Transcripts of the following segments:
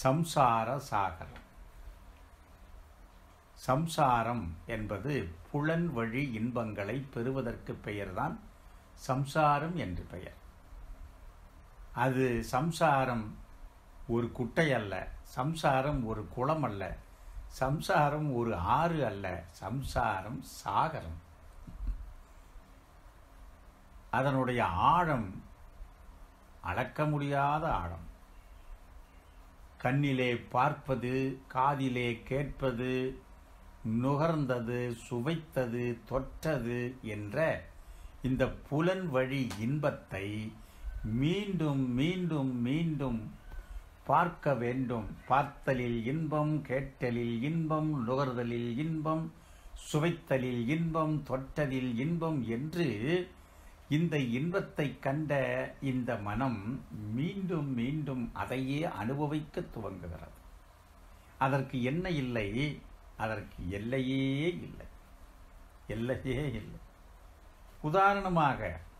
சம்சார சாகரம் சம்சாரம் என்பது புலன் வழி இன்பங்களை பெறுவதற்கு பெயர்தான் சம்சாரம் என்று பெயர் அது சம்சாரம் ஒரு குட்டை அல்ல சம்சாரம் ஒரு குளம் அல்ல சம்சாரம் ஒரு ஆறு அல்ல சம்சாரம் சாகரம் அதனுடைய ஆழம் அளக்க முடியாத ஆழம் கண்ணிலே பார்ப்பது காதிலே கேட்பது நுகர்ந்தது சுவைத்தது தொட்டது என்ற இந்த புலன் வழி இன்பத்தை மீண்டும் மீண்டும் மீண்டும் பார்க்க வேண்டும் பார்த்தலில் இன்பம் கேட்டலில் இன்பம் நுகர்தலில் இன்பம் சுவைத்தலில் இன்பம் தொட்டலில் இன்பம் என்று இந்த இன்பத்தை கண்ட இந்த மனம் மீண்டும் மீண்டும் அதையே அனுபவிக்க துவங்குகிறது அதற்கு என்ன இல்லை அதற்கு எல்லையே இல்லை எல்லையே இல்லை உதாரணமாக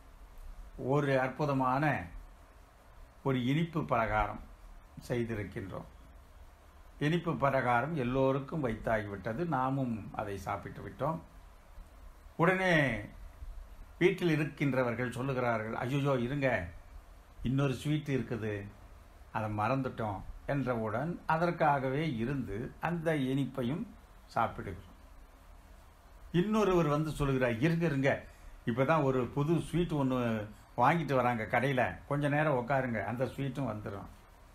ஒரு அற்புதமான ஒரு இனிப்பு பலகாரம் செய்திருக்கின்றோம் இனிப்பு பலகாரம் எல்லோருக்கும் வைத்தாகிவிட்டது நாமும் அதை சாப்பிட்டு விட்டோம் உடனே வீட்டில் இருக்கின்றவர்கள் சொல்லுகிறார்கள் ஐயோ இருங்க இன்னொரு ஸ்வீட் இருக்குது அதை மறந்துட்டோம் என்றவுடன் அதற்காகவே இருந்து அந்த இனிப்பையும் சாப்பிடுகிறோம் இன்னொருவர் வந்து சொல்லுகிறார் இருங்க இருங்க இப்பதான் ஒரு புது ஸ்வீட் ஒன்று வாங்கிட்டு வராங்க கடையில் கொஞ்ச நேரம் உட்காருங்க அந்த ஸ்வீட்டும் வந்துடும்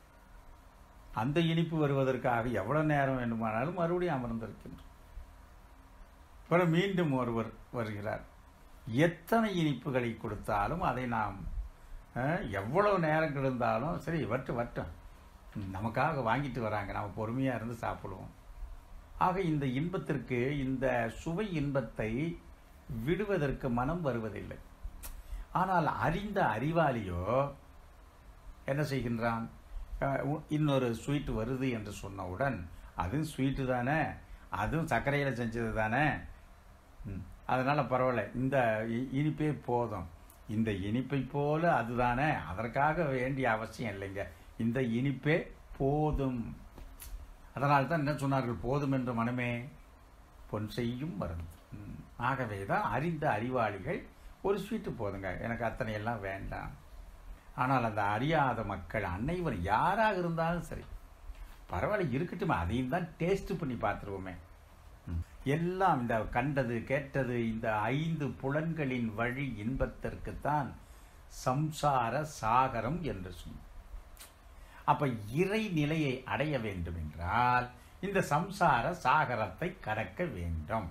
அந்த இனிப்பு வருவதற்காக எவ்வளவு நேரம் வேண்டுமானாலும் மறுபடியும் அமர்ந்திருக்கின்றோம் அப்புறம் மீண்டும் ஒருவர் வருகிறார் எத்தனை இனிப்புகளை கொடுத்தாலும் அதை நாம் அஹ், எவ்வளவு நேரம் இருந்தாலும் சரி வட்டு வட்டும் நமக்காக வாங்கிட்டு வராங்க நம்ம பொறுமையாக இருந்து சாப்பிடுவோம் ஆக இந்த இன்பத்திற்கு இந்த சுவை இன்பத்தை விடுவதற்கு மனம் வருவதில்லை ஆனால் அறிந்த அறிவாளியோ என்ன செய்கின்றான் அஹ், உ- இன்னொரு ஸ்வீட் வருது என்று சொன்னவுடன் அதுவும் ஸ்வீட்டு தானே அதுவும் சர்க்கரையில் செஞ்சது தானே ம், அதனால பரவாயில்ல இந்த இ- இனிப்பே போதும் இந்த இனிப்பை போல அதுதானே அதற்காக வேண்டிய அவசியம் இல்லைங்க இந்த இனிப்பே போதும் அதனால தான் என்ன சொன்னார்கள் போதும் என்று மனமே பொன் செய்யும் மருந்து ம், ஆகவே தான் அறிந்த அறிவாளிகள் ஒரு ஸ்வீட்டு போதுங்க எனக்கு அத்தனை எல்லாம் வேண்டாம் ஆனால் அந்த அறியாத மக்கள் அனைவர் யாராக இருந்தாலும் சரி பரவாயில்ல இருக்கட்டும் அதையும் தான் டேஸ்ட் பண்ணி பார்த்துருவோமே ம். எல்லாம் இந்த கண்டது கேட்டது இந்த ஐந்து புலன்களின் வழி இன்பத்திற்குத்தான் சம்சார சாகரம் என்று சொன்னோம் அப்ப இறை நிலையை அடைய வேண்டும் என்றால் இந்த சம்சார சாகரத்தை கடக்க வேண்டும்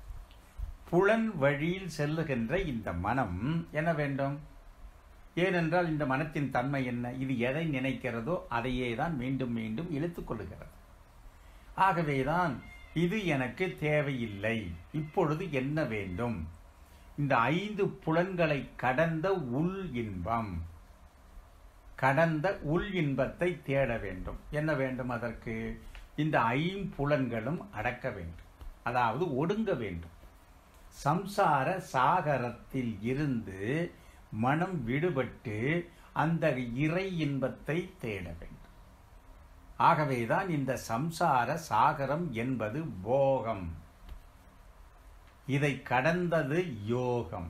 புலன் வழியில் செல்லுகின்ற இந்த மனம் என்ன வேண்டும் ஏனென்றால் இந்த மனத்தின் தன்மை என்ன இது எதை நினைக்கிறதோ அதையே தான் மீண்டும் மீண்டும் இழுத்துக் கொள்ளுகிறது ஆகவேதான் இது எனக்கு தேவையில்லை இப்பொழுது என்ன வேண்டும் இந்த ஐந்து புலன்களை கடந்த உள் இன்பம் கடந்த உள் இன்பத்தை தேட வேண்டும் என்ன வேண்டும் அதற்கு இந்த ஐம்புலன்களும் அடக்க வேண்டும் அதாவது ஒடுங்க வேண்டும் சம்சார சாகரத்தில் இருந்து மனம் விடுபட்டு அந்த இறை இன்பத்தை தேட வேண்டும் ஆகவேதான் இந்த சம்சார சாகரம் என்பது போகம் இதை கடந்தது யோகம்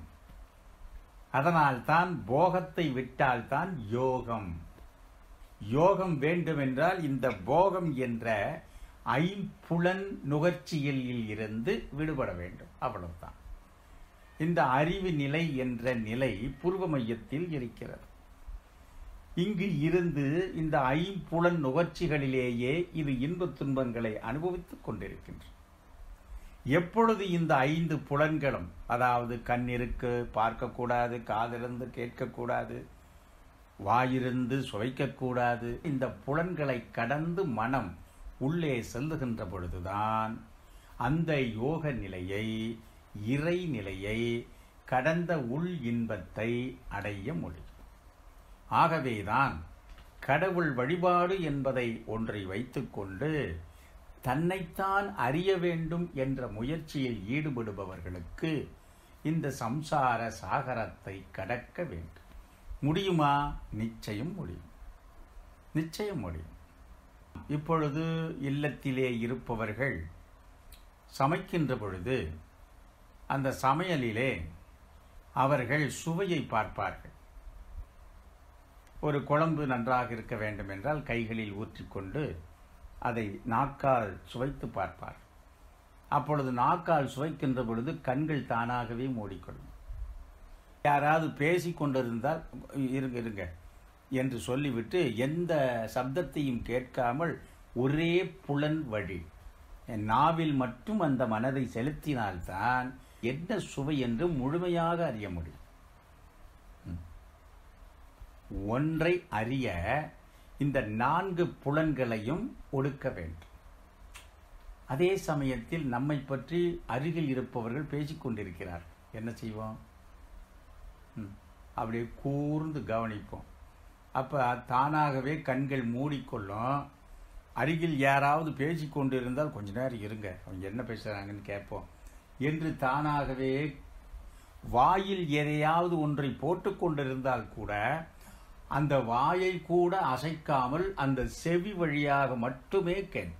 அதனால்தான் போகத்தை விட்டால்தான் யோகம் யோகம் வேண்டுமென்றால் இந்த போகம் என்ற ஐம்புலன் நுகர்ச்சியில் இருந்து விடுபட வேண்டும் அவ்வளவுதான் இந்த அறிவு நிலை என்ற நிலை பூர்வ மையத்தில் இருக்கிறது இங்கு இருந்து இந்த ஐம்புலன் நுகர்ச்சிகளிலேயே இது இன்பத் துன்பங்களை அனுபவித்துக் கொண்டிருக்கின்றது எப்பொழுது இந்த ஐந்து புலன்களும் அதாவது கண்ணிருக்கு பார்க்கக்கூடாது காதிலிருந்து கேட்கக்கூடாது வாயிருந்து சுவைக்கக்கூடாது இந்த புலன்களை கடந்து மனம் உள்ளே செல்லுகின்ற பொழுதுதான் அந்த யோக நிலையை இறை நிலையை கடந்த உள் இன்பத்தை அடைய முடியும் ஆகவேதான் கடவுள் வழிபாடு என்பதை ஒன்றை வைத்துக்கொண்டு தன்னைத்தான் அறிய வேண்டும் என்ற முயற்சியில் ஈடுபடுபவர்களுக்கு இந்த சம்சார சாகரத்தை கடக்க வேண்டும் முடியுமா நிச்சயம் முடியும் நிச்சயம் முடியும் இப்பொழுது இல்லத்திலே இருப்பவர்கள் சமைக்கின்ற பொழுது அந்த சமையலிலே அவர்கள் சுவையை பார்ப்பார்கள் ஒரு குழம்பு நன்றாக இருக்க வேண்டும் என்றால் கைகளில் ஊற்றிக்கொண்டு அதை நாக்கால் சுவைத்து பார்ப்பார் அப்பொழுது நாக்கால் சுவைக்கின்ற பொழுது கண்கள் தானாகவே மூடிக்கொள்ளும் யாராவது பேசி கொண்டிருந்தால் இருங்க இருங்க என்று சொல்லிவிட்டு எந்த சப்தத்தையும் கேட்காமல் ஒரே புலன் வழி நாவில் மட்டும் அந்த மனதை செலுத்தினால்தான் என்ன சுவை என்று முழுமையாக அறிய முடியும் ஒன்றை அறிய இந்த நான்கு புலன்களையும் ஒடுக்க வேண்டும் அதே சமயத்தில் நம்மை பற்றி அருகில் இருப்பவர்கள் பேசிக்கொண்டிருக்கிறார் என்ன செய்வோம் அப்படியே கூர்ந்து கவனிப்போம் அப்போ தானாகவே கண்கள் மூடிக்கொள்ளும் அருகில் யாராவது பேசிக்கொண்டு இருந்தால் கொஞ்ச நேரம் இருங்க அவங்க என்ன பேசுகிறாங்கன்னு கேட்போம் என்று தானாகவே வாயில் எதையாவது ஒன்றை போட்டுக்கொண்டிருந்தால் கூட அந்த வாயை கூட அசைக்காமல் அந்த செவி வழியாக மட்டுமே கேட்போம்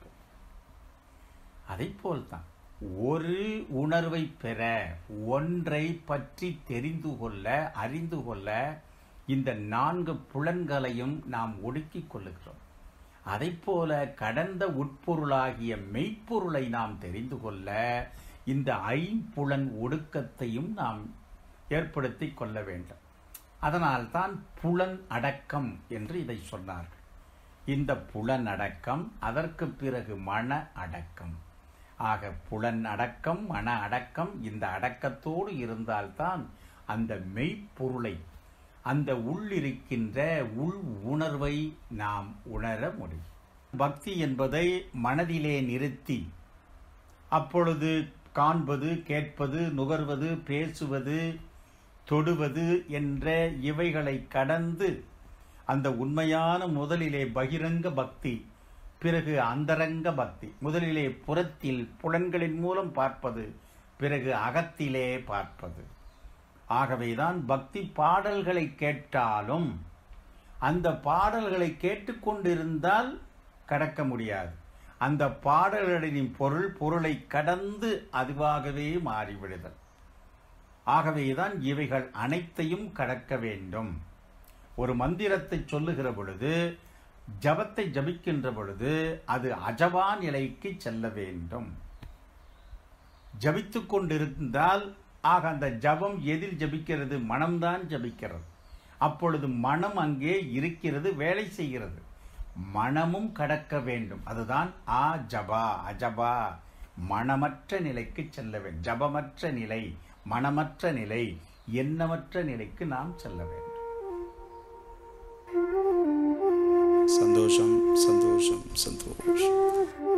அதை போல்தான் ஒரு உணர்வை பெற ஒன்றை பற்றி தெரிந்து கொள்ள அறிந்து கொள்ள இந்த நான்கு புலன்களையும் நாம் ஒடுக்கிக் கொள்ளுகிறோம் அதை போல கடந்த உட்பொருளாகிய மெய்ப்பொருளை நாம் தெரிந்து கொள்ள இந்த ஐம்புலன் ஒடுக்கத்தையும் நாம் ஏற்படுத்தி கொள்ள வேண்டும் அதனால்தான் புலன் அடக்கம் என்று இதை சொன்னார்கள் இந்த புலன் அடக்கம் அதற்கு பிறகு மன அடக்கம் ஆக புலன் அடக்கம் மன அடக்கம் இந்த அடக்கத்தோடு இருந்தால்தான் அந்த மெய்ப்பொருளை அந்த உள்ளிருக்கின்ற உள் உணர்வை நாம் உணர முடியும் பக்தி என்பதை மனதிலே நிறுத்தி அப்பொழுது காண்பது கேட்பது நுகர்வது பேசுவது தொடுவது என்ற இவைகளை கடந்து அந்த உண்மையான முதலிலே பகிரங்க பக்தி பிறகு அந்தரங்க பக்தி முதலிலே புறத்தில் புலன்களின் மூலம் பார்ப்பது பிறகு அகத்திலே பார்ப்பது ஆகவேதான் பக்தி பாடல்களை கேட்டாலும் அந்த பாடல்களை கேட்டுக்கொண்டிருந்தால் கடக்க முடியாது அந்த பாடல்களின் பொருள் பொருளை கடந்து அதுவாகவே மாறிவிடுதல் ஆகவேதான் இவைகள் அனைத்தையும் கடக்க வேண்டும் ஒரு மந்திரத்தை சொல்லுகிற பொழுது ஜபத்தை ஜபிக்கின்ற பொழுது அது அஜபா நிலைக்கு செல்ல வேண்டும் ஜபித்துக் கொண்டிருந்தால் ஆக அந்த ஜபம் எதில் ஜபிக்கிறது மனம்தான் ஜபிக்கிறது அப்பொழுது மனம் அங்கே இருக்கிறது வேலை செய்கிறது மனமும் கடக்க வேண்டும் அதுதான் ஆ ஜபா அஜபா மனமற்ற நிலைக்கு செல்ல வேண்டும் ஜபமற்ற நிலை மனமற்ற நிலை எண்ணமற்ற நிலைக்கு நாம் செல்ல வேண்டும் சந்தோஷம் சந்தோஷம் சந்தோஷம்